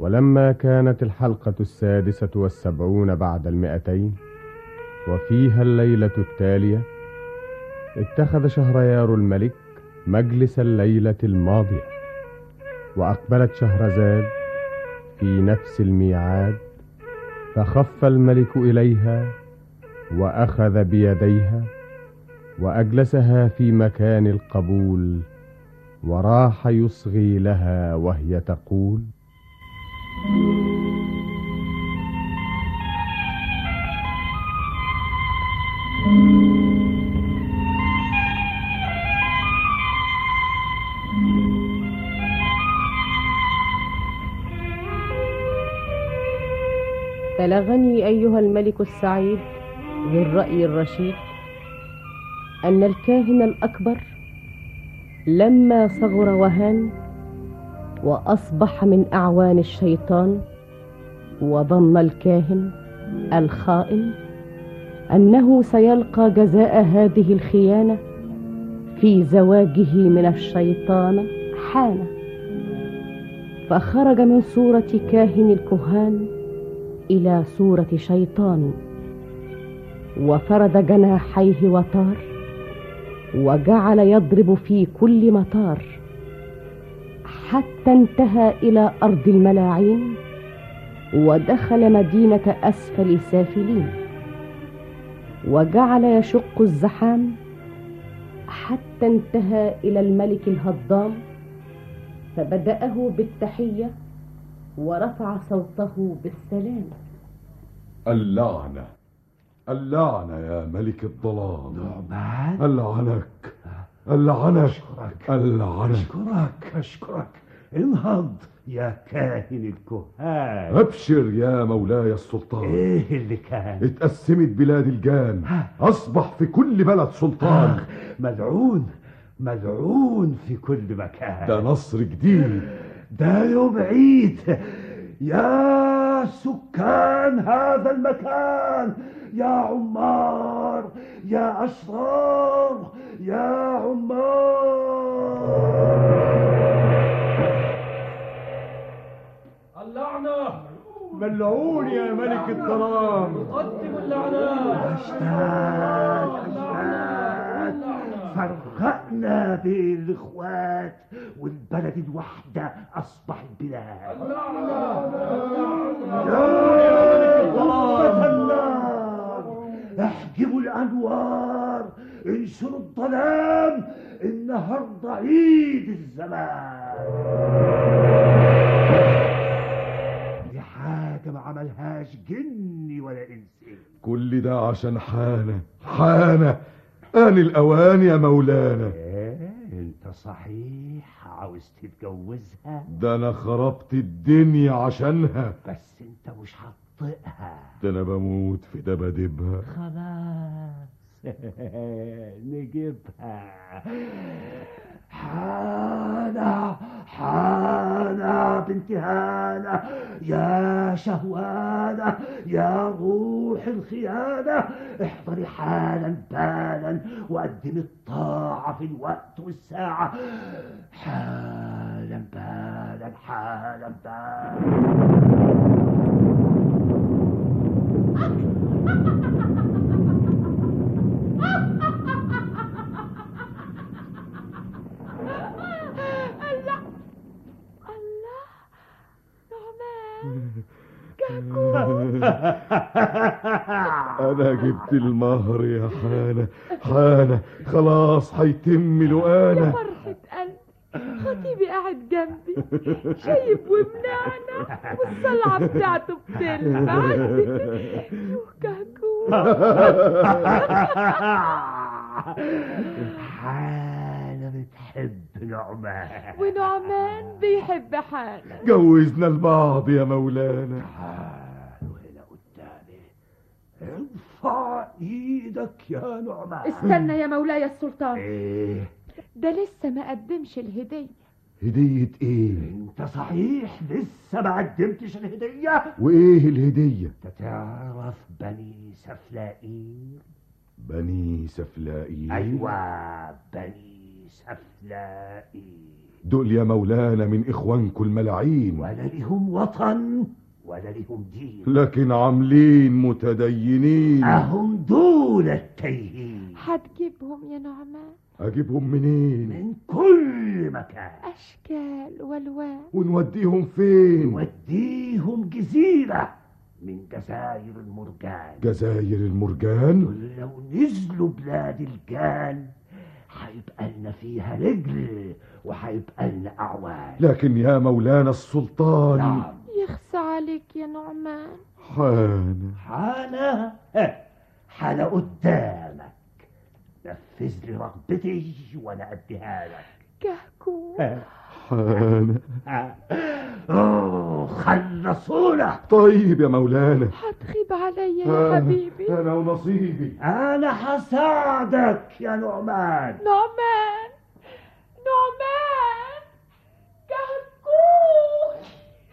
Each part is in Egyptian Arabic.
ولما كانت الحلقة السادسة والسبعون بعد المئتين وفيها الليلة التالية اتخذ شهريار الملك مجلس الليلة الماضية وأقبلت شهرزاد في نفس الميعاد فخف الملك إليها وأخذ بيديها وأجلسها في مكان القبول وراح يصغي لها وهي تقول بلغني أيها الملك السعيد ذو الرأي الرشيد أن الكاهن الأكبر لما صغر وهان وأصبح من أعوان الشيطان وظن الكاهن الخائن أنه سيلقى جزاء هذه الخيانة في زواجه من الشيطان حانة فخرج من صورة كاهن الكهان إلى صورة شيطان وفرد جناحيه وطار وجعل يضرب في كل مطار حتى انتهى إلى أرض الملاعين ودخل مدينة أسفل سافلين وجعل يشق الزحام حتى انتهى إلى الملك الهضام فبدأه بالتحية ورفع صوته بالسلام اللعنة اللعنة يا ملك الظلام نعمان ألعنك ألعنك ألعنك أشكرك أشكرك انهض يا كاهن الكهان أبشر يا مولاي السلطان إيه اللي كان اتقسمت بلاد الجان أصبح في كل بلد سلطان آخ ملعون ملعون في كل مكان ده نصر جديد ده يوم عيد يا سكان هذا المكان يا عمار يا أشرار يا عمار اللعنة ملعون يا ملك الظلام قدموا اللعنات أشتات أشتات فرقنا بين الإخوات والبلد الوحدة أصبحت بلاد يا غرفة النار احجبوا الأنوار انشروا الظلام النهاردة عيد الزمان دي حاجة ما عملهاش جني ولا إنسان كل ده عشان حانة حانة آن الأوان يا مولانا ايه انت صحيح عاوز تتجوزها ده أنا خربت الدنيا عشانها بس انت مش هتطيقها ده أنا بموت في دبادبها خلاص نجيبها حانة حانة بنت هانة يا شهوانة يا روح الخيانة احضري حالا بالا وقدمي الطاعة في الوقت والساعة حالا بالا حالا بالا الله الله نعمان كاكو أنا جبت المهر يا حانة حانة خلاص هيتم يا لقانا فرحة قلبي خطيبي قاعد جنبي شايب ومنعنع والصلعة بتاعته بتلمع يوه كاكو حالة بتحب نعمان ونعمان بيحب حالة جوزنا البعض يا مولانا تعالوا هنا قدامي ارفع ايدك يا نعمان استنى يا مولاي السلطان ايه ده لسه ما قدمش الهدية هدية ايه انت صحيح لسه ما قدمتش الهدية وايه الهدية انت تعرف بني سفلائيل بني سفلائيل ايوه بني سفلائيل دول يا مولانا من إخوانكم الملاعين ولا لهم وطن ولا لهم دين لكن عاملين متدينين أهم دول التيهين هتجيبهم يا نعمان أجيبهم منين من كل مكان أشكال والوان ونوديهم فين نوديهم جزيرة من جزاير المرجان جزاير المرجان دول لو نزلوا بلاد الجان هيبقى لنا فيها رجل وهيبقى لنا أعوان لكن يا مولانا السلطان نعم يخصى عليك يا نعمان حان حالة حالة قدامك نفذ لي رغبتي وانا اديها لك كهكون حان اوه خلصونا طيب يا مولانا هتغيب عليا آه، يا حبيبي أنا ونصيبي انا هساعدك يا نعمان نعمان نعمان كهكون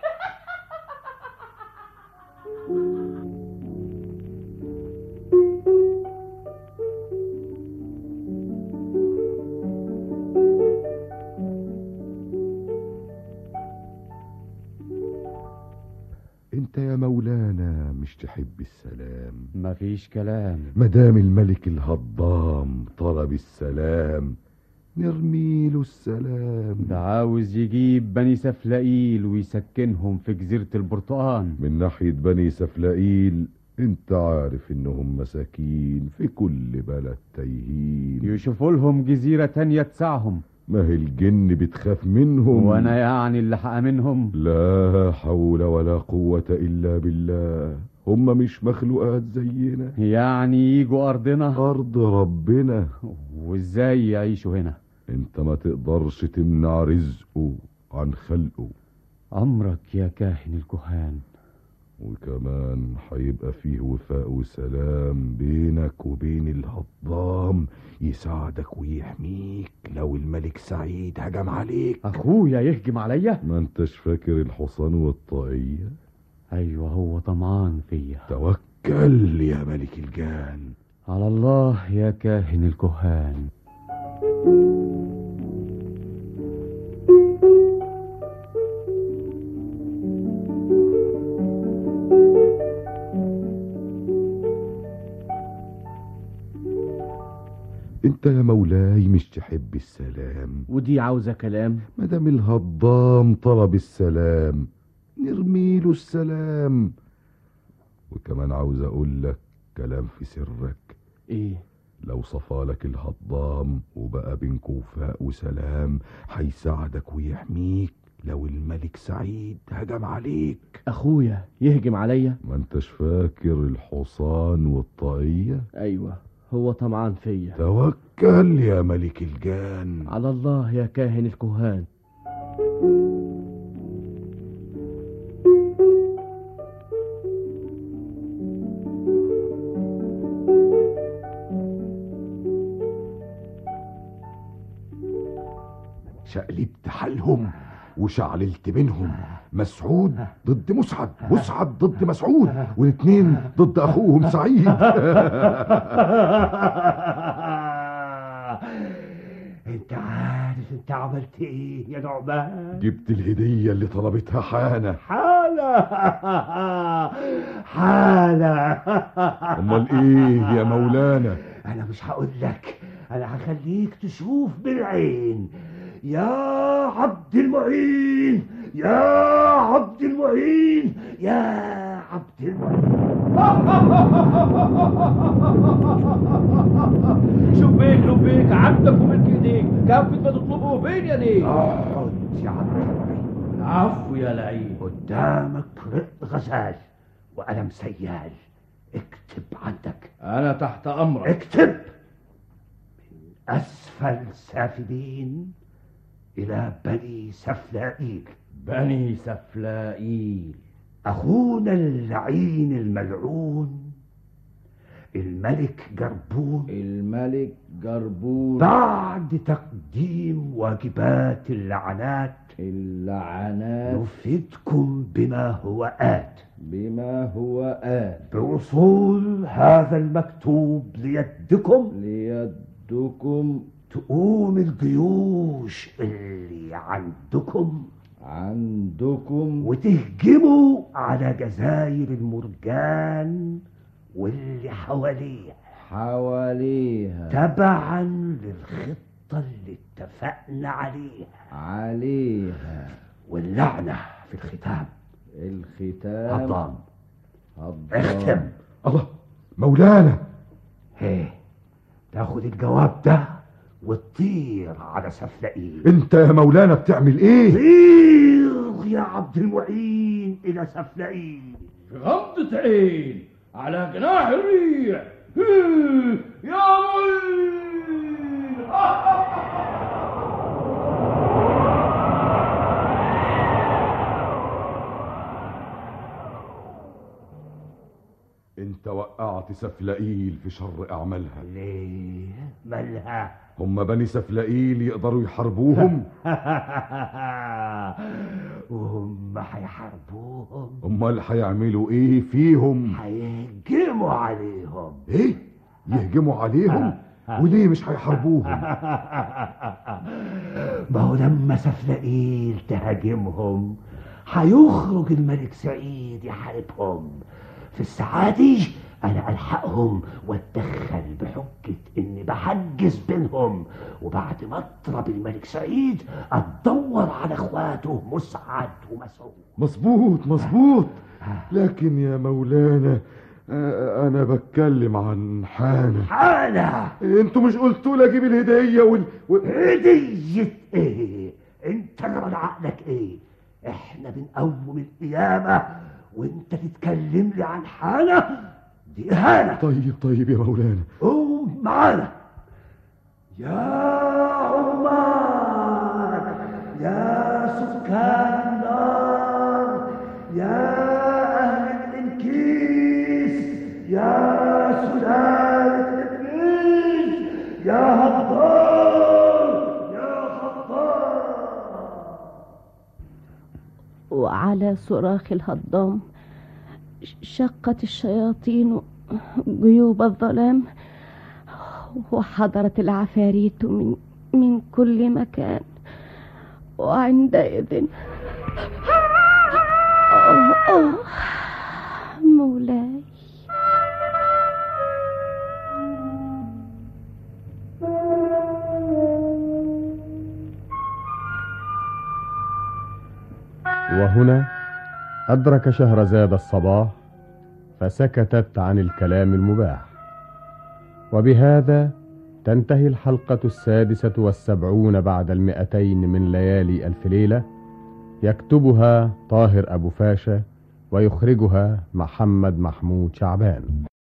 انت يا مولانا مش تحب السلام مفيش كلام مدام الملك الهضام طلب السلام نرمي له السلام ده عاوز يجيب بني سفلائيل ويسكنهم في جزيرة البرتقال من ناحية بني سفلائيل انت عارف انهم مساكين في كل بلد تايهين يشوفوا لهم جزيرة تانية تسعهم ما هي الجن بتخاف منهم وانا يعني اللي هأمنهم لا حول ولا قوة إلا بالله هم مش مخلوقات زينا يعني يجوا أرضنا أرض ربنا وازاي يعيشوا هنا انت ما تقدرش تمنع رزقه عن خلقه أمرك يا كاهن الكهان وكمان هيبقى فيه وفاء وسلام بينك وبين الهضام يساعدك ويحميك لو الملك سعيد هجم عليك أخويا يهجم عليا ما انتش فاكر الحصان والطاقية أيوة هو طمعان فيا توكل يا ملك الجان على الله يا كاهن الكهان انت يا مولاي مش تحب السلام ودي عاوزة كلام مدام الهضام طلب السلام نرمي له السلام وكمان عاوز اقول لك كلام في سرك ايه لو صفالك الهضام وبقى بينكوا وفاء وسلام هيساعدك ويحميك لو الملك سعيد هجم عليك اخويا يهجم عليا ما انتش فاكر الحصان والطاقية ايوه هو طمعان فيا توكل يا ملك الجان على الله يا كاهن الكهان شقلبت حالهم وشعللت بينهم مسعود ضد مسعد مسعد ضد مسعود والاتنين ضد اخوهم سعيد انت عارف انت عملت ايه يا نعمان جبت الهدية اللي طلبتها حانة حالة حالة امال ايه يا مولانا انا مش هقول لك انا هخليك تشوف بالعين يا عبد المعين يا عبد المعين يا عبد المعين شبيك لبيك عبدك وملك ايديك كفت ما تطلبه فين يا ليه اقعد يا عبد المعين عفو يا لعين قدامك رق غزال وقلم سيال اكتب عندك انا تحت امرك اكتب من اسفل سافلين الى بني سفلائيل بني سفلائيل اخونا اللعين الملعون الملك جربون الملك جربون بعد تقديم واجبات اللعنات اللعنات نفيدكم بما هو آت بما هو آت بوصول هذا المكتوب ليدكم ليدكم تقوم الجيوش اللي عندكم عندكم وتهجموا على جزاير المرجان واللي حواليها حواليها تبعا للخطة اللي اتفقنا عليها عليها واللعنة في الختام الختام هضام هضام. اختم الله مولانا ايه تاخد الجواب ده وتطير على سفلقين انت يا مولانا بتعمل ايه طير يا عبد المعين الى سفلقين في غمضة عين على جناح الريح هيه، يا معين انت وقعت سفلقيل في شر اعمالها ليه مالها هم بني سفلقيل يقدروا يحاربوهم وهم هيحاربوهم امال هيعملوا ايه فيهم هيهجموا عليهم ايه يهجموا عليهم وليه مش هيحاربوهم ما هو لما سفلقيل تهاجمهم هيخرج الملك سعيد يحاربهم في الساعة دي أنا ألحقهم وأتدخل بحجة إني بحجز بينهم وبعد ما أضرب الملك سعيد أدور على إخواته مسعد ومسعود مظبوط مظبوط لكن يا مولانا آه، انا بتكلم عن حانة حالة انتوا مش قلتوا لي اجيب الهدية وال... وال... هدية إيه أنت جرى عقلك إيه إحنا بنقوم القيامة وأنت تتكلم لي عن حالة دي إهانة طيب طيب يا مولانا قوم معانا يا عمار يا سكان النار يا أهل الإنكيس يا سلالة إبليس يا هبار يا هبار وعلى صراخ الهضام شقت الشياطين جيوب الظلام وحضرت العفاريت من من كل مكان وعندئذ آه آه مولاي وهنا أدرك شهرزاد الصباح فسكتت عن الكلام المباح وبهذا تنتهي الحلقة السادسة والسبعون بعد المئتين من ليالي ألف ليلة يكتبها طاهر أبو فاشا ويخرجها محمد محمود شعبان